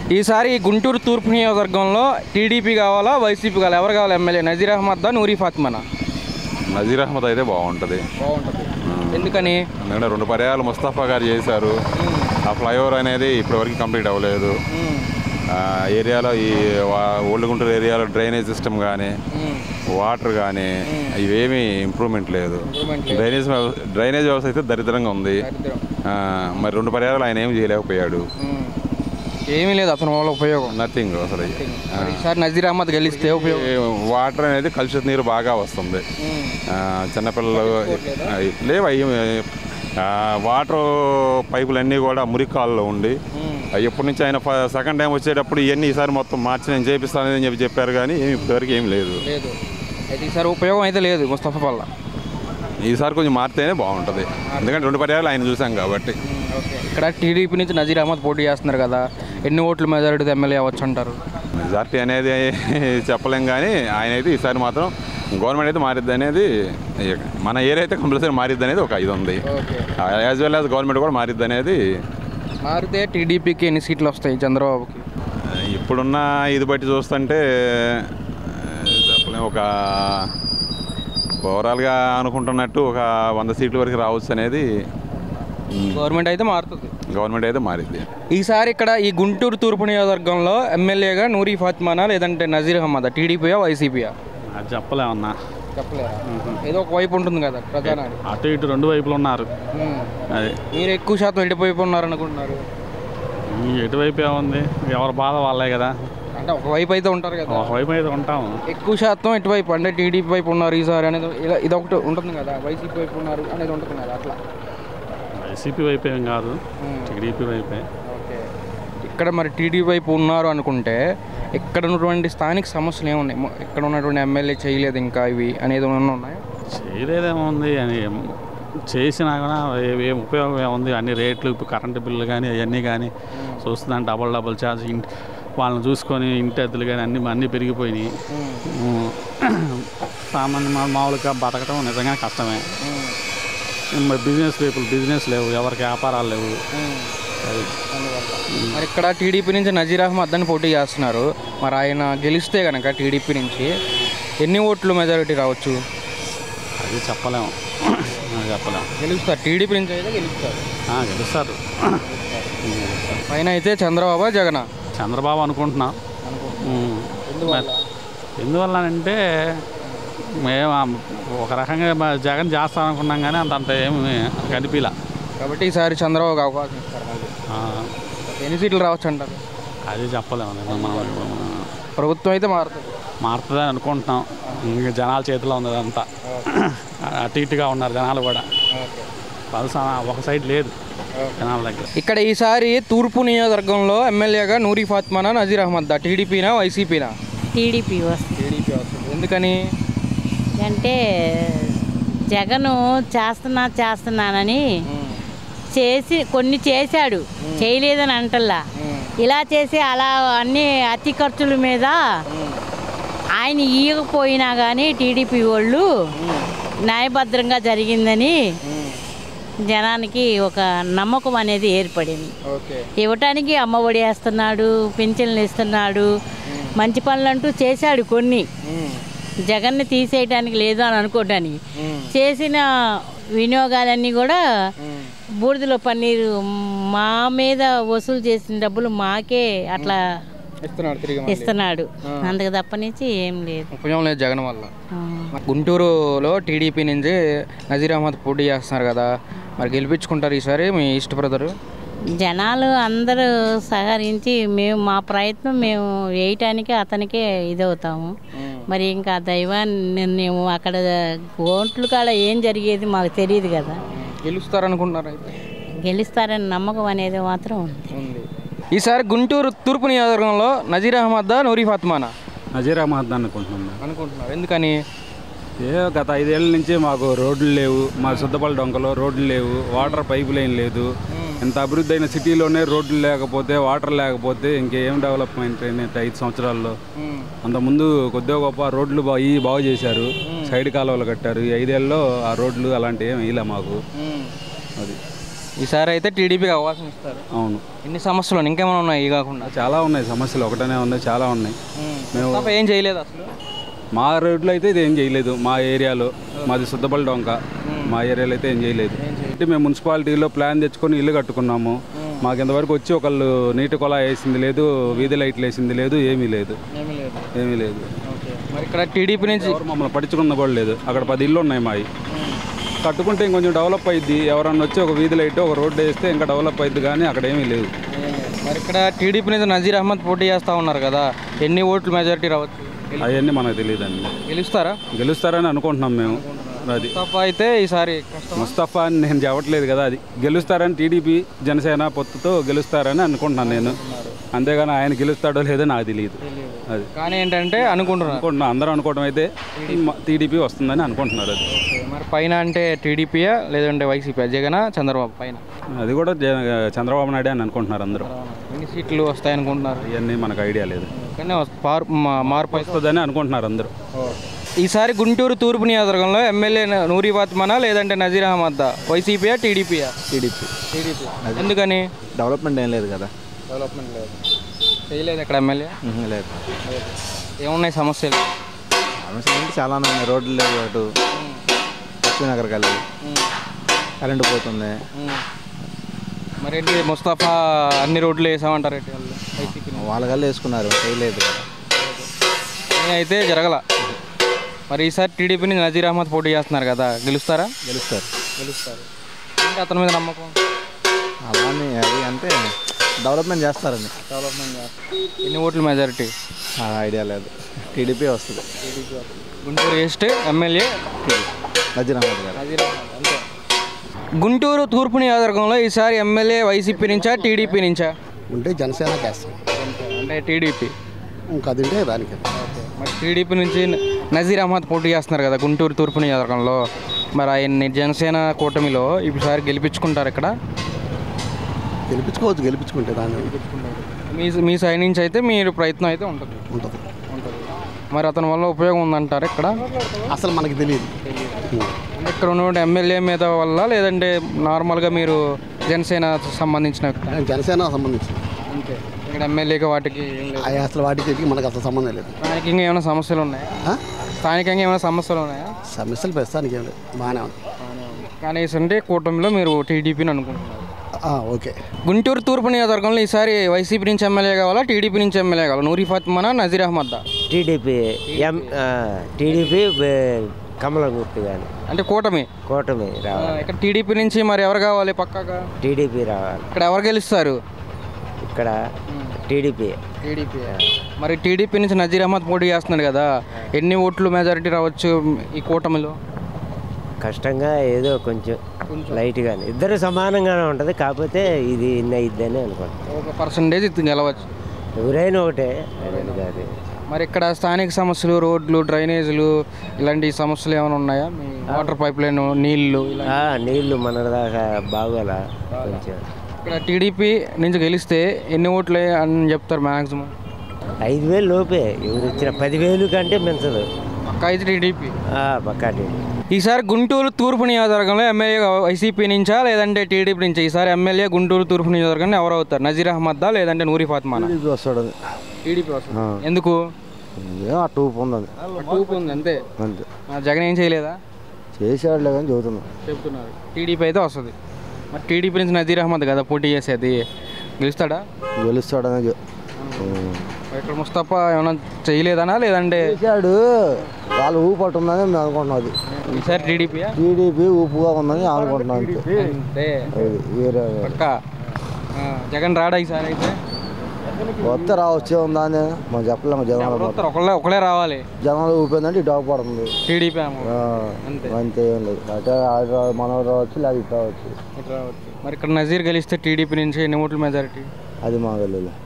ఈసారి గుంటూరు తూర్పు నియోజకవర్గంలో టీడీపీ కావాలా వైసీపీ కావాలా ఎవరు కావాలి ఎమ్మెల్యే నజీర్ అహ్మద్ దా నూరీ ఫాతిమానా నజీర్ అహ్మద్ అయితే బాగుంటుంది బాగుంటుంది ఎందుకని ఎందుకంటే రెండు పర్యాలు ముస్తఫా గారు చేశారు ఆ ఫ్లైఓవర్ అనేది ఇప్పటివరకు కంప్లీట్ అవ్వలేదు ఆ ఏరియాలో ఈ వా- ఓల్డ్ గుంటూరు ఏరియాలో డ్రైనేజ్ సిస్టమ్ కానీ వాటర్ కానీ ఇవేమీ ఇంప్రూవ్మెంట్ లేదు డ్రైనేజ్ వ్యవ- డ్రైనేజ్ వ్యవస్థ అయితే దరిద్రంగా ఉంది ఆ, మరి రెండు పర్యాలు ఆయన ఏం చేయలేకపోయాడు ఏమీ లేదు అతని వల్ల ఉపయోగం నథింగ్ అసలు మరి ఈసారి నజీర్ అహ్మద్ గెలిస్తే ఉపయోగం ఈ వాటర్ అనేది కలుషిత నీరు బాగా వస్తుంది ఆ, చిన్నపిల్లలు ఆ, లేవు అయ్యి ఆ, వాటర్ పైపులు అన్నీ కూడా మురికాల్లో ఉండి ఆ, ఎప్పటి నుంచి ఆయన ఫ- సెకండ్ టైం వచ్చేటప్పుడు ఇవన్నీ ఈసారి మొత్తం మార్చి నేను చేపిస్తానని చెప్పి చెప్పారు కానీ ఏమి ఇప్పటివరకు ఏం లేదు లేదు అయితే ఈసారి ఉపయోగం అయితే లేదు ముస్తఫా వల్ల ఈసారి కొంచెం మారితేనే బాగుంటుంది ఎందుకంటే రెండు పర్యాలు ఆయన చూసాం కాబట్టి ఇక్కడ టీడీపీ నుంచి నజీర్ అహ్మద్ పోటీ చేస్తున్నారు కదా ఎన్ని ఓట్ల మెజారిటీ ఎమ్మెల్యే అవ్వచ్చు అంటారు మెజార్టీ అనేది చెప్పలేం కానీ ఆయన అయితే ఈసారి మాత్రం గవర్నమెంట్ అయితే మారిద్ది అనేది మన ఏరియా అయితే కంపల్సరీ మారిద్ది అనేది ఒక ఇది ఉంది యాజ్ వెల్ యాజ్ గవర్నమెంట్ కూడా మారిద్ది అనేది మారితే టీడీపీకి ఎన్ని సీట్లు వస్తాయి చంద్రబాబుకి ఇప్పుడున్న ఇది బట్టి చూస్తుంటే చెప్పలేం ఒక ఓవరాల్గా అనుకుంటున్నట్టు ఒక వంద సీట్ల వరకు రావచ్చు అనేది గవర్నమెంట్ అయితే మారుతుంది గవర్నమెంట్ అయితే మారిద్ది ఈసారి ఇక్కడ ఈ గుంటూరు తూర్పు నియోజకవర్గంలో ఎమ్మెల్యేగా నూరీ ఫాతిమానా లేదంటే నజీర్ అహ్మద్ టీడీపీయా వైసీపీయా అది చెప్పలేమన్నా చెప్పలేరా ఏదో ఒక వైపు ఉంటుంది కదా ప్రధాన అటు ఇటు రెండు వైపులు ఉన్నారు అది మీరు ఎక్కువ శాతం ఎడిపోయి ఉన్నారు అనుకుంటున్నారు ఈ ఎటువైపు ఏముంది ఎవరి బాధ వాళ్ళే కదా అంటే ఒక వైపు అయితే ఉంటారు కదా ఒకవైపు అయితే ఉంటాము ఎక్కువ శాతం ఎటువైపు అంటే టీడీపీ వైపు ఉన్నారు ఈసారి అనేది ఇలా ఇదొకటి ఉంటుంది కదా వైసీపీ వైపు ఉన్నారు అనేది ఉంటుంది కదా అట్లా వైసీపీ వైపు ఏం కాదు టీడీపీ వైపే ఓకే ఇక్కడ మరి టీడీపీ వైపు ఉన్నారు అనుకుంటే ఇక్కడ ఉన్నటువంటి స్థానిక సమస్యలు ఏమున్నాయి మొ- ఇక్కడ ఉన్నటువంటి ఎమ్మెల్యే చేయలేదు ఇంకా ఇవి అనేది ఏమన్నా ఉన్నాయా చేయలేదేముంది అని చేసినా కూడా ఏ- ఏం ఉపయోగం ఏముంది అన్ని రేట్లు ఇప్పుడు కరెంటు బిల్లు కానీ అవన్నీ కానీ చూస్తున్నాను డబల్ డబల్ ఛార్జ్ ఇంటి వాళ్ళని చూసుకొని ఇంటి అద్దెలు కానీ అన్నీ అన్నీ పెరిగిపోయినాయి ఉమ్. సామాన్య మా- మామూలుగా బతకడం నిజంగా కష్టమే మరి బిజినెస్ పీపుల్ బిజినెస్ లేవు ఎవరికి వ్యాపారాలు లేవు అది మరి ఇక్కడ టీడీపీ నుంచి నజీర్ అహ్మద్ అని పోటీ చేస్తున్నారు మరి ఆయన గెలిస్తే కనుక టీడీపీ నుంచి ఎన్ని ఓట్లు మెజారిటీ రావచ్చు అది చెప్పలేము అది చెప్పలేము గెలుస్తారు టీడీపీ నుంచి అయితే గెలుస్తారు ఆ, గెలుస్తారు పైన అయితే చంద్రబాబు జగన్ చంద్రబాబు అనుకుంటున్నాం ఉమ్. ఎందువల్ల అంటే మేము ఆ- ఒక రకంగా మా జగన్ చేస్తాం అనుకున్నాం కానీ అంత అంత ఏమి కనిపిలా కాబట్టి ఈసారి చంద్రబాబుకి అవకాశం ఇస్తారు మళ్ళీ ఆ, ఎన్ని సీట్లు రావచ్చు అంటారు అది చెప్పలేము నేను. మనం ప్రభుత్వం అయితే మారుతుంది మారుతుందని అనుకుంటున్నాం ఇంకా జనాల చేతిలో ఉంది అదంతా అటు ఇటుగా ఉన్నారు జనాలు కూడా పల్స ఒక సైడ్ లేదు జనాల దగ్గర ఇక్కడ ఈసారి తూర్పు నియోజకవర్గంలో ఎమ్మెల్యేగా నూరీ ఫాత్మానా నజీర్ అహ్మద్ దా టీడీపీనా వైసీపీనా టీడీపీ వస్తుంది టీడీపీ వస్తుంది ఎందుకని అంటే జగను చేస్తున్నా చేస్తున్నానని చేసి కొన్ని చేశాడు చేయలేదని అంటల్లా ఇలా చేసి అలా అన్ని అతి ఖర్చుల మీద ఆయన ఇయ్యకపోయినా కానీ టీడీపీ వాళ్ళు న్యాయభద్రంగా జరిగిందని జనానికి ఒక నమ్మకం అనేది ఏర్పడింది ఓకే ఇవ్వటానికి అమ్మఒడి వేస్తున్నాడు పింఛన్లు ఇస్తున్నాడు మంచి పనులు అంటూ చేశాడు కొన్ని జగన్ని తీసేయటానికి లేదు అని అనుకోవటానికి చేసిన వినియోగాలన్నీ కూడా బూడిదలో పన్నీరు మా మీద వసూలు చేసిన డబ్బులు మాకే అట్లా ఇస్తున్నాడు తిరిగి మళ్ళీ. ఇస్తున్నాడు అందుకు తప్పనించి ఏం లేదు ఉపయోగం లేదు జగన్ వల్ల ఆ. గుంటూరులో టీడీపీ నుంచి నజీర్ అహ్మద్ పోటీ చేస్తున్నారు కదా మరి గెలిపించుకుంటారు ఈసారి మీ ఇష్ట బ్రదరు జనాలు అందరూ సహకరించి మేము మా ప్రయత్నం మేము వేయటానికి అతనికే ఇదవుతాము మరి ఇంకా దైవాన్ని నిర్ణయం అక్కడ ఓట్లు కాడ ఏం జరిగేది మాకు తెలియదు కదా గెలుస్తారనుకుంటున్నారు అయితే గెలుస్తారని నమ్మకం అనేది మాత్రం ఉంది ఉంది ఈసారి గుంటూరు తూర్పు నియోజకవర్గంలో నజీర్ అహ్మద్ దా నూరీ ఫాత్మానా నజీర్ అహ్మద్ అనుకుంటున్నాం అనుకుంటున్నారు ఎందుకని ఏ గత ఐదేళ్ల నుంచి మాకు రోడ్లు లేవు మా సుద్దపల్లి డొంకలో రోడ్లు లేవు వాటర్ పైప్ లైన్ లేదు ఇంత అభివృద్ధి అయిన సిటీలోనే రోడ్లు లేకపోతే వాటర్ లేకపోతే ఇంకేం డెవలప్మెంట్ అయినట్టు ఐదు సంవత్సరాల్లో అంతకుముందు కొద్దిగా గొప్ప రోడ్లు బాగా ఈ బాగు చేశారు సైడ్ కాలువలు కట్టారు ఈ ఐదేళ్ళలో ఆ రోడ్లు అలాంటివి ఏం వేయలే మాకు అది ఈసారి అయితే టీడీపీకి అవకాశం ఇస్తారు అవును ఎన్ని సమస్యలు ఉన్నాయి? ఇంకేమైనా ఉన్నాయి ఇవి కాకుండా చాలా ఉన్నాయి సమస్యలు ఒకటనే ఉన్నాయి చాలా ఉన్నాయి మేము తప్ప ఏం చేయలేదు అసలు మా రోడ్లో అయితే ఇది ఏం చేయలేదు మా ఏరియాలో మాది సుద్దపల్లి డొంక మా ఏరియాలో అయితే ఏం చేయలేదు అంటే మేము మున్సిపాలిటీలో ప్లాన్ తెచ్చుకొని ఇల్లు కట్టుకున్నాము మాకు ఇంతవరకు వచ్చి ఒకళ్ళు నీటి కొలా వేసింది లేదు వీధి లైట్లు వేసింది లేదు ఏమీ లేదు ఏమీ లేదు ఏమీ లేదు ఓకే మరి ఇక్కడ టీడీపీ నుంచి ఎవరు మమ్మల్ని పట్టించుకున్న కూడా లేదు అక్కడ పది ఇల్లు ఉన్నాయి మావి కట్టుకుంటే ఇంకొంచెం డెవలప్ అయ్యిద్ది ఎవరన్నా వచ్చి ఒక వీధి లైట్ ఒక రోడ్డు వేస్తే ఇంకా డెవలప్ అయ్యిద్ది కానీ అక్కడ ఏమీ లేదు మరి ఇక్కడ టీడీపీ నుంచి నజీర్ అహ్మద్ పోటీ చేస్తూ ఉన్నారు కదా ఎన్ని ఓట్లు మెజారిటీ రావచ్చు అవన్నీ మనకు తెలియదండి గెలుస్తారా గెలుస్తారని అనుకుంటున్నాం మేము అది తప్ప అయితే ఈసారి కష్టం ముస్తఫా అని నేను చెప్పట్లేదు కదా అది గెలుస్తారని టీడీపీ జనసేన పొత్తుతో గెలుస్తారని అనుకుంటున్నాను నేను అంతేగాని ఆయన గెలుస్తాడో లేదో నాకు తెలియదు అది కానీ ఏంటంటే అనుకుంటున్నారు అనుకుంటున్నాం అందరూ అనుకోవడం అయితే టీడీపీ వస్తుందని అనుకుంటున్నారు అది మరి పైన అంటే టీడీపీయా లేదంటే వైసీపీ జగన్ చంద్రబాబు పైన అది కూడా జ- చంద్రబాబు నాయుడు అని అనుకుంటున్నారు అందరూ ఎన్ని సీట్లు వస్తాయనుకుంటున్నారు ఇవన్నీ మనకు ఐడియా లేదు కానీ పార్- మా- మార్పు అయితే వస్తుందని అనుకుంటున్నారు అందరూ ఈసారి గుంటూరు తూర్పు నియోజకవర్గంలో ఎమ్మెల్యే నూరి ఫాతిమానా లేదంటే నజీర్ అహ్మద్ వైసీపీయా టీడీపీయా టీడీపీ టీడీపీ ఎందుకని డెవలప్మెంట్ ఏం లేదు కదా డెవలప్మెంట్ లేదు చేయలేదు ఇక్కడ ఎమ్మెల్యే ఉహు, లేదు ఏమున్నాయి సమస్యలు సమస్యలు అంటే చాలా ఉన్నాయి రోడ్లు లేవు అటు లక్ష్మీనగర్ కలిగి కరెంటు పోతుంది మరి ఏంటి ముస్తాఫా అన్ని రోడ్లు వేసామంటారు ఏంటి వాళ్ళు వైసీపీ వాళ్ళ కల్లా వేసుకున్నారు చేయలేదు కదా అయితే జరగల మరి ఈసారి టీడీపీ నుంచి నజీర్ అహ్మద్ పోటీ చేస్తున్నారు కదా గెలుస్తారా గెలుస్తారు గెలుస్తారు ఏంటి అతని మీద నమ్మకం అలానే అది అంటే డెవలప్మెంట్ చేస్తారని డెవలప్మెంట్ ఎన్ని ఓట్ల మెజారిటీ ఆ ఐడియా లేదు టీడీపీ వస్తుంది గుంటూరు ఈస్ట్ ఎమ్మెల్యే నజీర్ అహ్మద్ గారు నజీర్ అహ్మద్ అంతే గుంటూరు తూర్పు నియోజకవర్గంలో ఈసారి ఎమ్మెల్యే వైసీపీ నుంచా టీడీపీ నుంచా ఉంటే జనసేన చేస్తాం అంటే టీడీపీ ఇంకా అది ఉంటే దానికి మరి టీడీపీ నుంచి నజీర్ అహ్మద్ పోటీ చేస్తున్నారు కదా గుంటూరు తూర్పు నియోజకవర్గంలో మరి ఆయన్ని జనసేన కూటమిలో ఈసారి గెలిపించుకుంటారు ఇక్కడ గెలిపించుకోవచ్చు గెలిపించుకుంటే దాన్ని మీ మీ సైడ్ నుంచి అయితే మీరు ప్రయత్నం అయితే ఉంటుంది ఉంటుంది మరి అతని వల్ల ఉపయోగం ఉందంటారు ఇక్కడ అసలు మనకి తెలియదు అంటే ఇక్కడ ఉన్న ఎమ్మెల్యే మీద వల్ల లేదంటే నార్మల్గా మీరు జనసేన సంబంధించిన వ్యక్తి జనసేన సంబంధించి అంతే ఇక్కడ ఎమ్మెల్యేకి వాటికి ఏం లేదు అవి అసలు వాటికి వీటికి మనకు అసలు సంబంధం లేదు స్థానికంగా ఏమైనా సమస్యలు ఉన్నాయా ఆ? స్థానికంగా ఏమైనా సమస్యలు ఉన్నాయా సమస్యలు ప్రస్తుతానికి ఏం లేదు బాగానే ఉంది కానీ అంటే కూటమిలో మీరు టీడీపీని అనుకుంటున్నారు ఆ, ఓకే గుంటూరు తూర్పు నియోజకవర్గంలో ఈసారి వైసీపీ నుంచి ఎమ్మెల్యే కావాలా టీడీపీ నుంచి ఎమ్మెల్యే కావాలా నూరి ఫాతిమానా నజీర్ అహ్మద్దా టీడీపీ ఎం టీడీపీ కమలం గుర్తు కానీ అంటే కూటమి కూటమి ఆ, రావాలి ఇక్కడ టీడీపీ నుంచి మరి ఎవరు కావాలి పక్కాగా టీడీపీ రావాలి ఇక్కడ ఎవరు గెలుస్తారు ఇక్కడ టీడీపీ టీడీపీ మరి టీడీపీ నుంచి నజీర్ అహ్మద్ పోటీ చేస్తున్నాడు కదా ఎన్ని ఓట్లు మెజారిటీ రావచ్చు ఈ కూటమిలో కష్టంగా ఏదో కొంచెం లైట్గానే ఇద్దరు సమానంగానే ఉంటుంది కాకపోతే ఇది ఇన్న ఇద్దని అనుకుంటాం ఒక పర్సంటేజ్ ఇది గెలవచ్చు ఎవరైనా ఒకటే అదని కాదు మరి ఇక్కడ స్థానిక సమస్యలు రోడ్లు డ్రైనేజీలు ఇలాంటి సమస్యలు ఏమైనా ఉన్నాయా మీ వాటర్ పైప్ లైన్ నీళ్లు ఇలా ఆ, నీళ్లు మన దాకా బాగోలా కొంచెం ఇక్కడ టీడీపీ నుంచి గెలిస్తే ఎన్ని ఓట్లు అని చెప్తారు మ్యాక్సిమం ఐదు వేలు లోపే ఎవరు ఇచ్చిన పదివేలు కంటే పెంచదు పక్క అయితే టీడీపీ ఆ, పక్కా టీడీపీ ఈసారి గుంటూరు తూర్పు నియోజకవర్గంలో ఎమ్మెల్యే వైసీపీ నుంచా లేదంటే టీడీపీ నుంచి ఈసారి ఎమ్మెల్యే గుంటూరు తూర్పు నియోజకవర్గంలో ఎవరు అవుతారు నజీర్ అహ్మద్దా లేదంటే నూరి ఫాతిమానా టీడీపీ వస్తాడు టీడీపీ వస్తుంది ఎందుకు ఏం ఆ టూప్ ఉంది టూపు ఉంది అంతే అంతే ఆ, జగన్ ఏం చేయలేదా చేసాడులే కానీ చదువుతున్నాం చెప్తున్నారు టీడీపీ అయితే వస్తుంది మరి టీడీపీ నుంచి నజీర్ అహ్మద్ కదా పోటీ చేసేది గెలుస్తాడా గెలుస్తాడని చె- ఉం. మరి ఇక్కడ ముస్తఫా ఏమైనా చేయలేదనా లేదంటే చేశాడు వాళ్ళు ఊపు పట్టు ఉందని మేము అనుకుంటున్నాం అది ఈసారి టీడీపీయా టీడీపీ ఊపుగా ఉందని అనుకుంటున్నాం అంతే అంతే అది వేరే పక్క ఆ, జగన్ రాడా ఈసారి అయితే కొత్త రావచ్చే ఉందా అని మనం చెప్పలేము జనాలు ఎవరు వస్తారు? ఒకళ్ళే ఒకళ్ళే రావాలి జనాలు ఊపిందంటే ఇటు పడుతుంది టీడీపీ ఏమో. ఆ, అంతే. అంతే ఏం లేదు అంటే ఆడ మనవరు రావచ్చు లేదా ఇటు రావచ్చు ఇటు రావచ్చు మరి ఇక్కడ నజీర్ గెలిస్తే టీడీపీ నుంచి ఎన్ని ఓట్ల మెజారిటీ అది మాకు తెలియదు